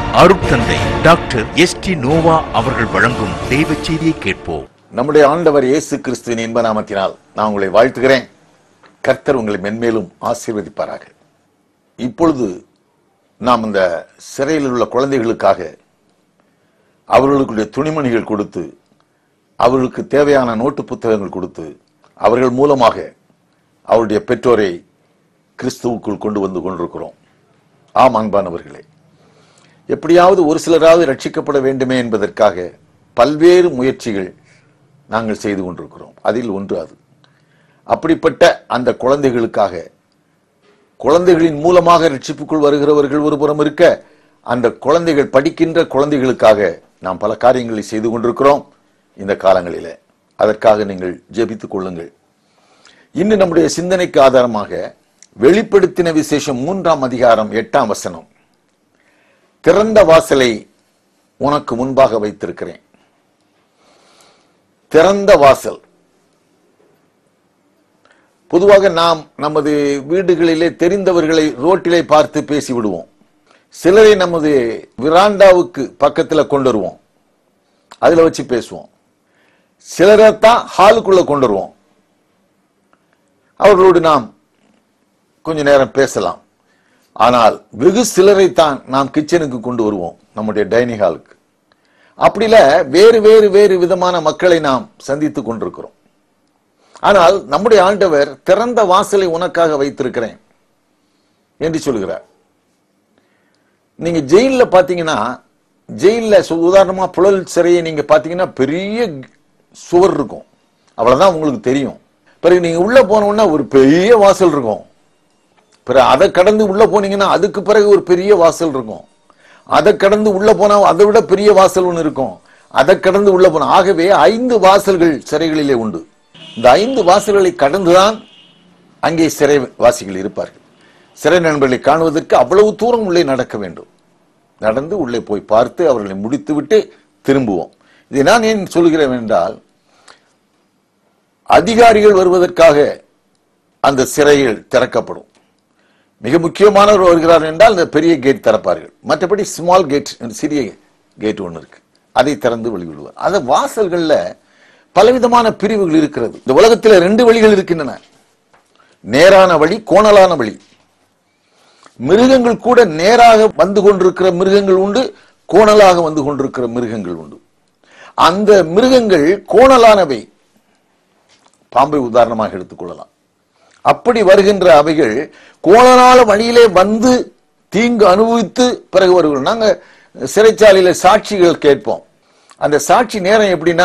அருட்தந்தை doctor S D Noah அவர்கள் வழங்கும் தெய்வ செய்தியை கேட்போம் நம்முடைய ஆண்டவர் இயேசு கிறிஸ்துவின் இன்ப நாமத்தினால் நான் உங்களை வாழ்த்துகிறேன் கர்த்தர் உங்களை மென்மேலும் ஆசீர்வதிப்பாராக இப்பொழுது நாம் இந்த சிறையில் உள்ள குழந்தைகளுக்காக அவர்களுக்குடைய துணிமணிகள் கொடுத்து அவர்களுக்கு தேவையான நோட்டு புத்தகங்கள் கொடுத்து அவர்கள் மூலமாக அவருடைய பெற்றோரை கிறிஸ்துவுக்குள் கொண்டு வந்து கொண்டிருக்கிறோம் ஆம் அன்பானவர்களே எப்படியாவது ஒரு சிலராவது ரட்சிக்கப்பட வேண்டுமே என்பதற்காக பல்வேறு முயற்சிகள் நாங்கள் செய்து கொண்டிருக்கிறோம் அதில் ஒன்று அது அப்படிப்பட்ட அந்த குழந்தைகளுக்காக குழந்தைகளின் மூலமாக ரட்சிப்புக்குள் வருகிறவர்கள் ஒரு புறம் இருக்க அந்த குழந்தைகள் படிக்கின்ற குழந்தைகளுக்காக நாம் பல காரியங்களை செய்து கொண்டிருக்கிறோம் இந்த காலங்களிலே அதற்காக நீங்கள் ஜெபித்துக் கொள்ளுங்கள் இன்னும் நம்முடைய சிந்தனைக்கு ஆதாரமாக வெளிப்படுத்தின விசேஷம் மூன்றாம் அதிகாரம் எட்டாம் வசனம் திறந்த வாசலை உனக்கு முன்பாக வைத்திருக்கிறேன் திறந்த வாசல் பொதுவாக நாம் நமது வீடுகளிலே தெரிந்தவர்களை ரோட்டிலே பார்த்து பேசி விடுவோம் சிலரை நமது விராண்டாவுக்கு பக்கத்துல கொண்டு வருவோம் அதுல வச்சு பேசுவோம் சிலரைத்தான் ஹாலுக்குள்ள கொண்டு வருவோம் அவர்களோடு நாம் கொஞ்ச நேரம் பேசலாம் ஆனால் வெகு சிலரைத்தான் நாம் கிச்சனுக்கு கொண்டு வருவோம் நம்முடைய டைனிங் ஹாலுக்கு அப்படில வேறு வேறு வேறு விதமான மக்களை நாம் சந்தித்துக் கொண்டிருக்கிறோம் ஆனால் நம்முடைய ஆண்டவர் திறந்த வாசலை உனக்காக வைத்திருக்கிறேன் என்று சொல்கிறார் நீங்க ஜெயில்ல பாத்தீங்கன்னா ஜெயில்ல சு- உதாரணமா புழல் சிறையை நீங்க பாத்தீங்கன்னா பெரிய சுவர் இருக்கும் அவ்வளவுதான் உங்களுக்கு தெரியும் பிறகு நீங்க உள்ள போனோம்னா ஒரு பெரிய வாசல் இருக்கும் பிறகு அதை கடந்து உள்ள போனீங்கன்னா அதுக்கு பிறகு ஒரு பெரிய வாசல் இருக்கும் அதை கடந்து உள்ள போனா அதை விட பெரிய வாசல் ஒன்று இருக்கும் அதை கடந்து உள்ள போனா ஆகவே ஐந்து வாசல்கள் சிறைகளிலே உண்டு இந்த ஐந்து வாசல்களை கடந்துதான் அங்கே சிறைவாசிகள் இருப்பார்கள் சிறை நண்பர்களை காணுவதற்கு அவ்வளவு தூரம் உள்ளே நடக்க வேண்டும் நடந்து உள்ளே போய் பார்த்து அவர்களை முடித்துவிட்டு திரும்புவோம் இதை நான் ஏன் சொல்கிறேன் என்றால் அதிகாரிகள் வருவதற்காக அந்த சிறைகள் திறக்கப்படும் மிக முக்கியமானவர் வருகிறார் என்றால் இந்த பெரிய கேட் திறப்பார்கள் மற்றபடி ஸ்மால் கேட் சிறிய கேட் ஒன்று இருக்கு அதை திறந்து வெளிவிடுவார் அந்த வாசல்கள்ல பலவிதமான பிரிவுகள் இருக்கிறது இந்த உலகத்தில் ரெண்டு வழிகள் இருக்கின்றன நேரான வழி கோணலான வழி மிருகங்கள் கூட நேராக வந்து கொண்டிருக்கிற மிருகங்கள் உண்டு கோணலாக வந்து கொண்டிருக்கிற மிருகங்கள் உண்டு அந்த மிருகங்கள் கோணலானவை பாம்பை உதாரணமாக எடுத்துக்கொள்ளலாம் அப்படி வருகின்ற அவைகள் கோணலான வழியிலே வந்து தீங்கு அனுபவித்து பிறகு வருகிறோம் நாங்க சிறைச்சாலையில சாட்சிகள் கேட்போம் அந்த சாட்சி நேரம் எப்படின்னா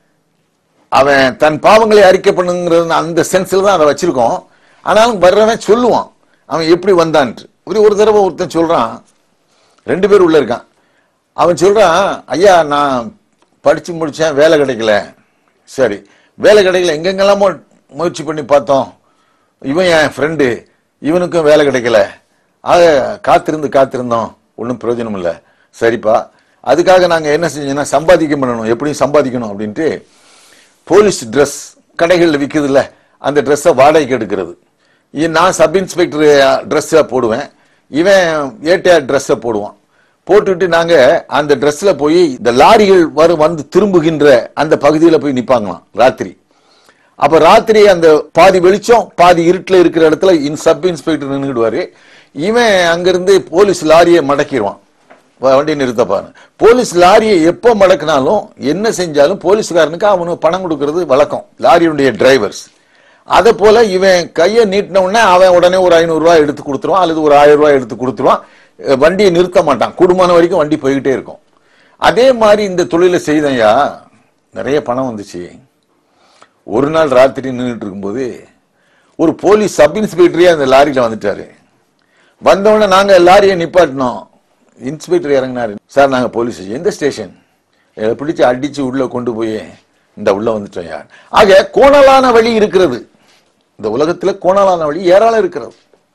அவன் தன் பாவங்களை அறிக்கை பண்ணுங்கிறது அந்த சென்ஸ்ல தான் அதை வச்சிருக்கோம் ஆனாலும் வர்றவன் சொல்லுவான் அவன் எப்படி வந்தான்ட்டு ஒரு ஒரு தடவை ஒருத்தன் சொல்றான் ரெண்டு பேர் உள்ள இருக்கான் அவன் சொல்றான் ஐயா நான் படிச்சு முடிச்சேன் வேலை கிடைக்கல சரி வேலை கிடைக்கல எங்கெங்கெல்லாமோ முயற்சி பண்ணி பார்த்தோம் இவன் என் ஃப்ரெண்டு இவனுக்கும் வேலை கிடைக்கல ஆக காத்திருந்து காத்திருந்தோம் ஒன்றும் பிரயோஜனம் இல்லை சரிப்பா அதுக்காக நாங்கள் என்ன செஞ்சோம்னா சம்பாதிக்க பண்ணணும் எப்படியும் சம்பாதிக்கணும் அப்படின்ட்டு போலீஸ் ட்ரெஸ் கடைகளில் விற்குதுல்ல அந்த ட்ரெஸ்ஸை வாடகைக்கு எடுக்கிறது இ- நான் சப் இன்ஸ்பெக்டர் ட்ரெஸ்ஸை போடுவேன் இவன் ஏடிஆர் ட்ரெஸ்ஸை போடுவான் போட்டுட்டு நாங்க அந்த ட்ரெஸ்ல போய் இந்த லாரிகள் வரும் வந்து திரும்புகின்ற அந்த பகுதியில் போய் நிப்பாங்களாம் ராத்திரி அப்ப ராத்திரி அந்த பாதி வெளிச்சம் பாதி இருட்டுல இருக்கிற இடத்துல இன் சப் இன்ஸ்பெக்டர் நின்றுடுவாரு இவன் அங்கிருந்து போலீஸ் லாரியை மடக்கிடுவான் வ- வண்டி நிறுத்தப்பாரு போலீஸ் லாரியை எப்போ மடக்கினாலும் என்ன செஞ்சாலும் போலீஸ்காரனுக்கு அவனுக்கு பணம் கொடுக்கறது வழக்கம் லாரியுடைய டிரைவர்ஸ் அதை போல இவன் கையை நீட்டின உடனே அவன் உடனே ஒரு ஐநூறு ரூபாய் எடுத்து கொடுத்துருவான் அல்லது ஒரு ஆயிரம் ரூபாய் எடுத்து கொடுத்துருவான் அஹ் வண்டியை நிறுத்த மாட்டான் குடும்பம் வரைக்கும் வண்டி போய்கிட்டே இருக்கும் அதே மாதிரி இந்த தொழிலை செய்தையா நிறைய பணம் வந்துச்சு ஒரு நாள் ராத்திரி நின்றுட்டு இருக்கும்போது ஒரு போலீஸ் சப் இன்ஸ்பெக்டரே அந்த லாரியில வந்துட்டாரு வந்தவொடனே நாங்க லாரியை நிப்பாட்டினோம் இன்ஸ்பெக்டர் இறங்கினாரு சார் நாங்க போலீஸ் எந்த ஸ்டேஷன் இதை பிடிச்சு அடிச்சு உள்ள கொண்டு போய் இந்த உள்ள வந்துட்டோம் யார் ஆக கோணலான வழி இருக்கிறது இந்த உலகத்துல கோணலான வழி ஏராளம் இருக்கிறது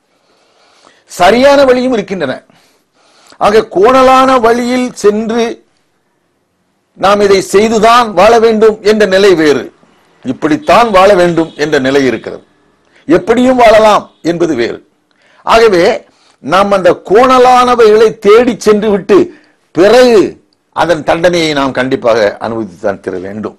சரியான வழியும் இருக்கின்றன ஆக கோணலான வழியில் சென்று நாம் இதை செய்துதான் வாழ வேண்டும் என்ற நிலை வேறு இப்படித்தான் வாழ வேண்டும் என்ற நிலை இருக்கிறது எப்படியும் வாழலாம் என்பது வேறு ஆகவே நாம் அந்த கோணலானவைகளை தேடி சென்று விட்டு பிறகு அதன் தண்டனையை நாம் கண்டிப்பாக அனுபவித்துத்தான் தர வேண்டும்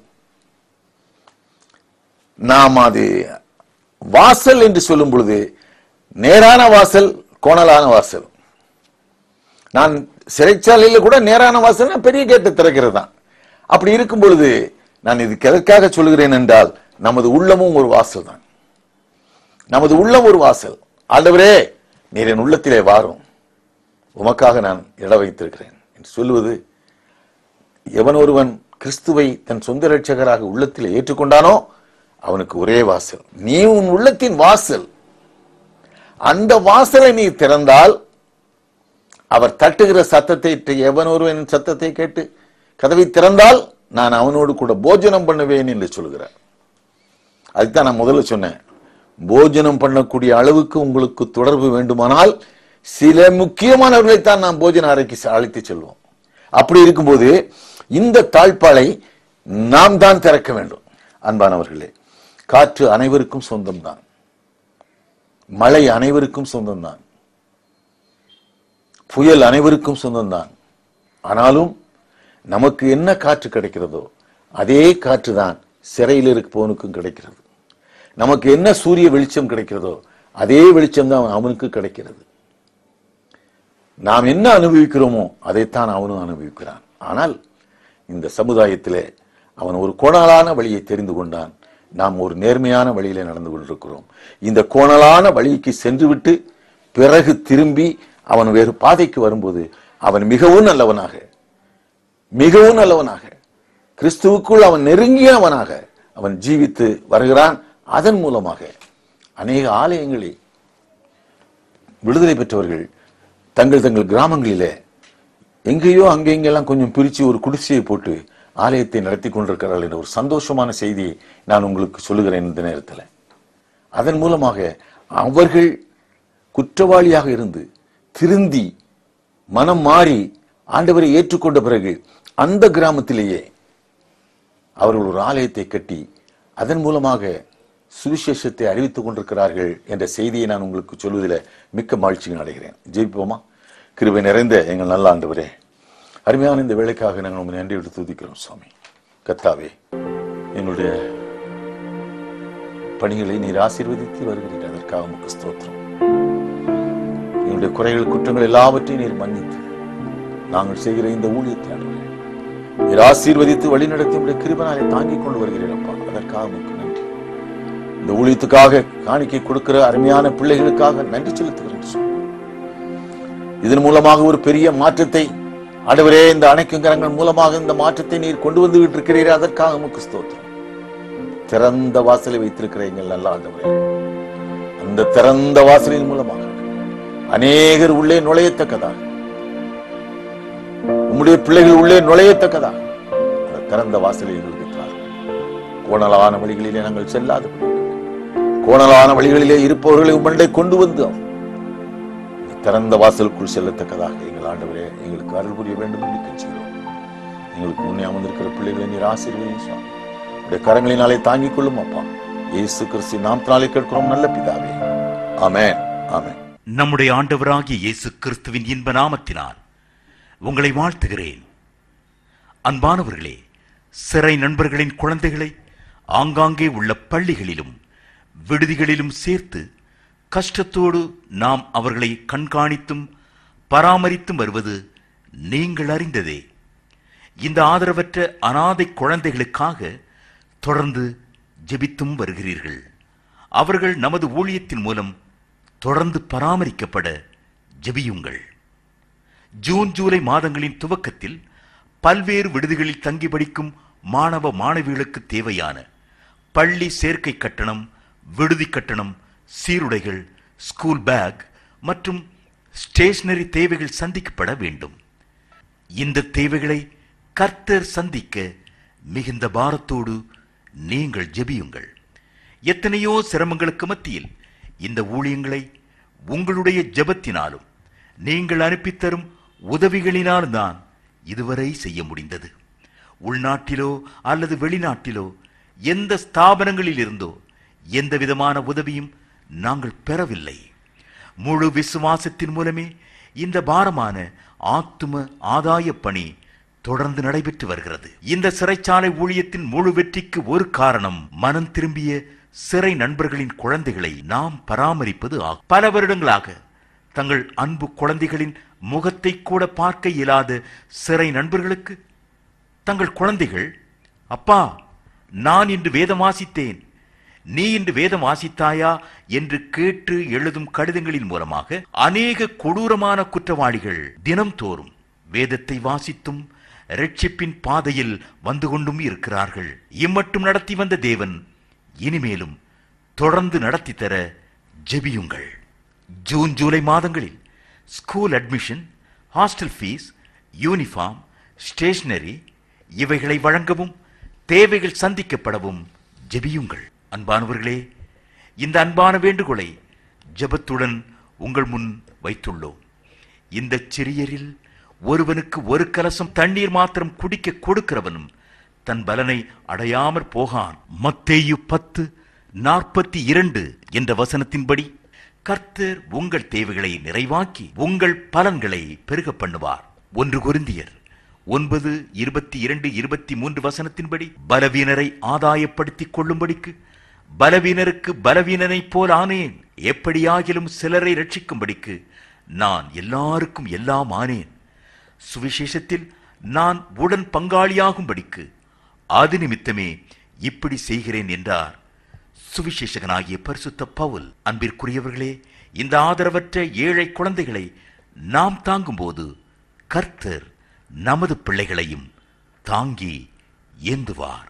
நாம் அது வாசல் என்று சொல்லும் பொழுது நேரான வாசல் கோணலான வாசல் நான் சிறைச்சாலையில் கூட நேரான வாசல் பெரிய கேட்டு திறக்கிறது தான் அப்படி இருக்கும் பொழுது நான் இதுக்கு எதற்காக சொல்கிறேன் என்றால் நமது உள்ளமும் ஒரு வாசல் தான் நமது உள்ளம் ஒரு வாசல் ஆண்டவரே நீர் என் உள்ளத்திலே வாரும் உமக்காக நான் இட வைத்திருக்கிறேன் என்று சொல்லுவது எவன் ஒருவன் கிறிஸ்துவை தன் சொந்த ரட்சகராக உள்ளத்தில் ஏற்றுக்கொண்டானோ அவனுக்கு ஒரே வாசல் நீ உன் உள்ளத்தின் வாசல் அந்த வாசலை நீ திறந்தால் அவர் தட்டுகிற சத்தத்தை எவன் ஒருவன் சத்தத்தை கேட்டு கதவை திறந்தால் நான் அவனோடு கூட போஜனம் பண்ணுவேன் என்று சொல்கிறார் அதுதான் நான் முதல்ல சொன்னேன் போஜனம் பண்ணக்கூடிய அளவுக்கு உங்களுக்கு தொடர்பு வேண்டுமானால் சில முக்கியமானவர்களைத்தான் நாம் போஜன அறைக்கு அழைத்து செல்வோம் அப்படி இருக்கும்போது இந்த தாழ்பாலை நாம் தான் திறக்க வேண்டும் அன்பானவர்களே காற்று அனைவருக்கும் சொந்தம்தான் மழை அனைவருக்கும் சொந்தம்தான் புயல் அனைவருக்கும் சொந்தம்தான் ஆனாலும் நமக்கு என்ன காற்று கிடைக்கிறதோ அதே காற்று தான் சிறையில் இருப்பவனுக்கும் கிடைக்கிறது நமக்கு என்ன சூரிய வெளிச்சம் கிடைக்கிறதோ அதே வெளிச்சம் தான் அவனுக்கு கிடைக்கிறது நாம் என்ன அனுபவிக்கிறோமோ அதைத்தான் அவனும் அனுபவிக்கிறான் ஆனால் இந்த சமுதாயத்திலே அவன் ஒரு கோணலான வழியை தெரிந்து கொண்டான் நாம் ஒரு நேர்மையான வழியிலே நடந்து கொண்டிருக்கிறோம் இந்த கோணலான வழிக்கு சென்றுவிட்டு பிறகு திரும்பி அவன் வேறு பாதைக்கு வரும்போது அவன் மிகவும் நல்லவனாக மிகவும் நல்லவனாக கிறிஸ்துவுக்குள் அவன் நெருங்கியவனாக அவன் ஜீவித்து வருகிறான் அதன் மூலமாக அநேக ஆலயங்களில் விடுதலை பெற்றவர்கள் தங்கள் தங்கள் கிராமங்களிலே எங்கேயோ அங்கெங்கெல்லாம் கொஞ்சம் பிரிச்சு ஒரு குடிசையை போட்டு ஆலயத்தை நடத்தி கொண்டிருக்கிறார்கள் என்ற ஒரு சந்தோஷமான செய்தியை நான் உங்களுக்கு சொல்லுகிறேன் இந்த நேரத்தில் அதன் மூலமாக அவர்கள் குற்றவாளியாக இருந்து திருந்தி மனம் மாறி ஆண்டவரை ஏற்றுக்கொண்ட பிறகு அந்த கிராமத்திலேயே அவர்கள் ஒரு ஆலயத்தை கட்டி அதன் மூலமாக சுவிசேஷத்தை அறிவித்துக் கொண்டிருக்கிறார்கள் என்ற செய்தியை நான் உங்களுக்கு சொல்வதில் மிக்க மகிழ்ச்சி அடைகிறேன் ஜெயிப்போமா கிருபை நிறைந்த எங்கள் நல்ல ஆண்டவரே அருமையான இந்த வேலைக்காக நாங்கள் உங்களை நன்றி விட்டு துதிக்கிறோம் சுவாமி கத்தாவே எங்களுடைய பணிகளை நீர் ஆசீர்வதித்து வருகிறீர் அதற்காக உமக்கு ஸ்தோத்திரம் எங்களுடைய குறைகள் குற்றங்கள் எல்லாவற்றையும் நீர் மன்னித்து நாங்கள் செய்கிற இந்த ஊழியத்தை ஆண்டவரே நீர் ஆசீர்வதித்து வழிநடத்தி உடைய கிருபனாலை தாங்கிக் கொண்டு வருகிறீரப்பா அதற்காக உமக்கு நன்றி இந்த ஊழியத்துக்காக காணிக்கை கொடுக்கிற அருமையான பிள்ளைகளுக்காக நன்றி செலுத்துகிறேன் சுவாமி. இதன் மூலமாக ஒரு பெரிய மாற்றத்தை ஆண்டவரே இந்த அணைக்கும் கரங்கள் மூலமாக இந்த மாற்றத்தை நீர் கொண்டு வந்து இருக்கிறீரே அதற்காக உமக்கு ஸ்தோத்திரம் திறந்த வாசலை வைத்திருக்கிற எங்கள் நல்ல ஆண்டவரே அந்த திறந்த வாசலின் மூலமாக அநேகர் உள்ளே நுழையத்தக்கதாக உம்முடைய பிள்ளைகள் உள்ளே நுழையத்தக்கதாக அந்த திறந்த வாசலை எங்களுக்கு தாரும். கோணலான வழிகளிலே நாங்கள் செல்லாத கோணலான வழிகளிலே இருப்பவர்களை உம்மண்டை கொண்டு வந்து இந்த திறந்த வாசலுக்குள் செல்லத்தக்கதாக எங்கள் ஆண்டவரே எங்களுக்கு அருள் புரிய வேண்டும் என்று கெஞ்சுகிறோம் எங்களுக்கு முன்னே அமர்ந்திருக்கிற பிள்ளைகளை நீர் ஆசீர்வதியும் சுவாமி உடைய கரங்களினாலே தாங்கிக் கொள்ளும் அப்பா இயேசு கிறிஸ்து நாம் நாளை கேட்கிறோம் நல்ல பிதாவே ஆமென் ஆமென் நம்முடைய ஆண்டவராகிய இயேசு கிறிஸ்துவின் இன்ப நாமத்தினால் உங்களை வாழ்த்துகிறேன் அன்பானவர்களே சிறை நண்பர்களின் குழந்தைகளை ஆங்காங்கே உள்ள பள்ளிகளிலும் விடுதிகளிலும் சேர்த்து கஷ்டத்தோடு நாம் அவர்களை கண்காணித்தும் பராமரித்தும் வருவது நீங்கள் அறிந்ததே இந்த ஆதரவற்ற அனாதை குழந்தைகளுக்காக தொடர்ந்து ஜெபித்தும் வருகிறீர்கள் அவர்கள் நமது ஊழியத்தின் மூலம் தொடர்ந்து பராமரிக்கப்பட ஜெபியுங்கள் ஜூன் ஜூலை மாதங்களின் துவக்கத்தில் பல்வேறு விடுதிகளில் தங்கி படிக்கும் மாணவ மாணவிகளுக்கு தேவையான பள்ளி சேர்க்கை கட்டணம் விடுதி கட்டணம் சீருடைகள் ஸ்கூல் பேக் மற்றும் ஸ்டேஷனரி தேவைகள் சந்திக்கப்பட வேண்டும் இந்த தேவைகளை கர்த்தர் சந்திக்க மிகுந்த பாரத்தோடு நீங்கள் ஜெபியுங்கள் எத்தனையோ சிரமங்களுக்கு மத்தியில் இந்த ஊழியங்களை உங்களுடைய ஜெபத்தினாலும் நீங்கள் அனுப்பித்தரும் உதவிகளினாலும் தான் இதுவரை செய்ய முடிந்தது உள்நாட்டிலோ அல்லது வெளிநாட்டிலோ எந்த ஸ்தாபனங்களில் இருந்தோ எந்த விதமான உதவியும் நாங்கள் பெறவில்லை முழு விசுவாசத்தின் மூலமே இந்த பாரமான ஆத்தும ஆதாய பணி தொடர்ந்து நடைபெற்று வருகிறது இந்த சிறைச்சாலை ஊழியத்தின் முழு வெற்றிக்கு ஒரு காரணம் மனம் திரும்பிய சிறை நண்பர்களின் குழந்தைகளை நாம் பராமரிப்பது ஆகும் பல வருடங்களாக தங்கள் அன்பு குழந்தைகளின் முகத்தை கூட பார்க்க இயலாத சிறை நண்பர்களுக்கு தங்கள் குழந்தைகள் அப்பா நான் இன்று வேதம் வாசித்தேன் நீ இன்று வேதம் வாசித்தாயா என்று கேட்டு எழுதும் கடிதங்களின் மூலமாக அநேக கொடூரமான குற்றவாளிகள் தினம்தோறும் வேதத்தை வாசித்தும் ரட்சிப்பின் பாதையில் வந்து கொண்டும் இருக்கிறார்கள் இம்மட்டும் நடத்தி வந்த தேவன் இனிமேலும் தொடர்ந்து நடத்தி தர ஜெபியுங்கள் ஜூன் ஜூலை மாதங்களில் school admission hostel fees uniform stationery இவைகளை வழங்கவும் தேவைகள் சந்திக்கப்படவும் ஜெபியுங்கள் அன்பானவர்களே இந்த அன்பான வேண்டுகோளை ஜெபத்துடன் உங்கள் முன் வைத்துள்ளோம் இந்த சிறியரில் ஒருவனுக்கு ஒரு கலசம் தண்ணீர் மாத்திரம் குடிக்க கொடுக்கிறவனும் தன் பலனை அடையாமற் போகான் மத்தேயு பத்து நாற்பத்தி இரண்டு என்ற வசனத்தின்படி கர்த்தர் உங்கள் தேவைகளை நிறைவாக்கி உங்கள் பலன்களை பெருக பண்ணுவார் ஒன்று குருந்தியர் ஒன்பது இருபத்தி இரண்டு இருபத்தி மூன்று வசனத்தின்படி பலவீனரை ஆதாயப்படுத்திக் கொள்ளும்படிக்கு பலவீனருக்கு பலவீனனைப் போல் ஆனேன் எப்படியாகிலும் சிலரை ரட்சிக்கும்படிக்கு நான் எல்லாருக்கும் எல்லாம் ஆனேன் சுவிசேஷத்தில் நான் உடன் பங்காளியாகும்படிக்கு அது நிமித்தமே இப்படி செய்கிறேன் என்றார் சுவிசேஷகனாகிய பரிசுத்த பவுல் அன்பிற்குரியவர்களே இந்த ஆதரவற்ற ஏழை குழந்தைகளை நாம் தாங்கும்போது கர்த்தர் நமது பிள்ளைகளையும் தாங்கி ஏந்துவார்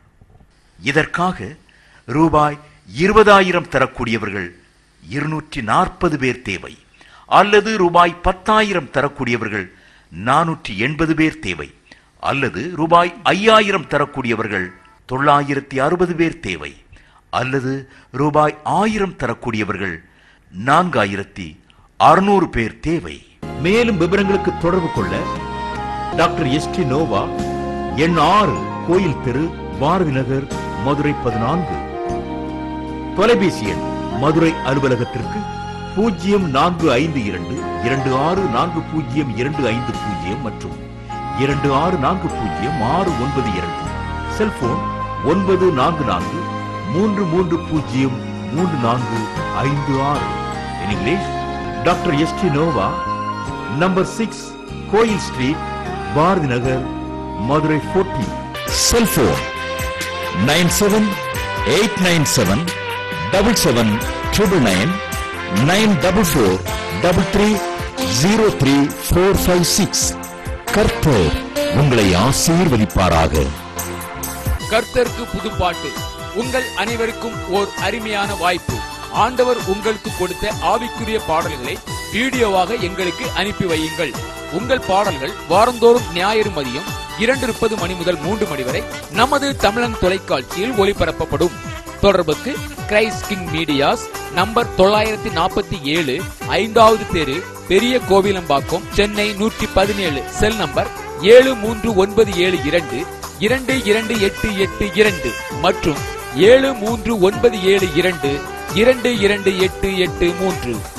இதற்காக ரூபாய் இருபதாயிரம் தரக்கூடியவர்கள் இருநூற்றி நாற்பது பேர் தேவை அல்லது ரூபாய் பத்தாயிரம் தரக்கூடியவர்கள் நானூற்றி எண்பது பேர் தேவை அல்லது ரூபாய் ஐயாயிரம் தரக்கூடியவர்கள் தொள்ளாயிரத்தி அறுபது பேர் தேவை அல்லது ரூபாய் ஆயிரம் தரக்கூடியவர்கள் நான்காயிரத்தி அறுநூறு பேர் தேவை மேலும் விவரங்களுக்கு தொடர்பு கொள்ள டாக்டர் எஸ் டி நோவா எண் ஆறு கோயில் தெரு பாரதி நகர் மதுரை பதினான்கு தொலைபேசி எண் மதுரை அலுவலகத்திற்கு பூஜ்ஜியம் நான்கு ஐந்து இரண்டு இரண்டு ஆறு நான்கு பூஜ்ஜியம் இரண்டு ஐந்து பூஜ்ஜியம் மற்றும் இரண்டு ஆறு நான்கு பூஜ்ஜியம் ஆறு ஒன்பது இரண்டு செல்போன் ஒன்பது நான்கு நான்கு மூன்று மூன்று பூஜ்ஜியம் மூன்று நான்கு ஐந்து ஆறு in English doctor S D Nova number six கோயில் street Bharathi Nagar Madurai fourteen cell phone 97 897 double seven triple nine nine double four double three zero three four five six கர்த்தர் உங்களை ஆசீர்வதிப்பாராக கர்த்தருக்கு புதுப்பாட்டு உங்கள் அனைவருக்கும் ஓர் அருமையான வாய்ப்பு ஆண்டவர் உங்களுக்கு கொடுத்த ஆவிக்குரிய பாடல்களை வீடியோவாக எங்களுக்கு அனுப்பி வையுங்கள் உங்கள் பாடல்கள் வாரந்தோறும் ஞாயிறு மதியம் இரண்டு முப்பது மணி முதல் மூன்று மணி வரை நமது தமிழன் தொலைக்காட்சியில் ஒளிபரப்பப்படும் தொடர்புக்கு கிரைஸ்ட் கிங் மீடியாஸ் நம்பர் தொள்ளாயிரத்தி நாற்பத்தி ஏழு ஐந்தாவது தெரு பெரிய கோவிலம்பாக்கம் சென்னை நூற்றி பதினேழு செல் நம்பர் ஏழு மூன்று ஒன்பது ஏழு இரண்டு இரண்டு இரண்டு எட்டு எட்டு இரண்டு மற்றும் ஏழு மூன்று ஒன்பது ஏழு இரண்டு இரண்டு இரண்டு எட்டு எட்டு மூன்று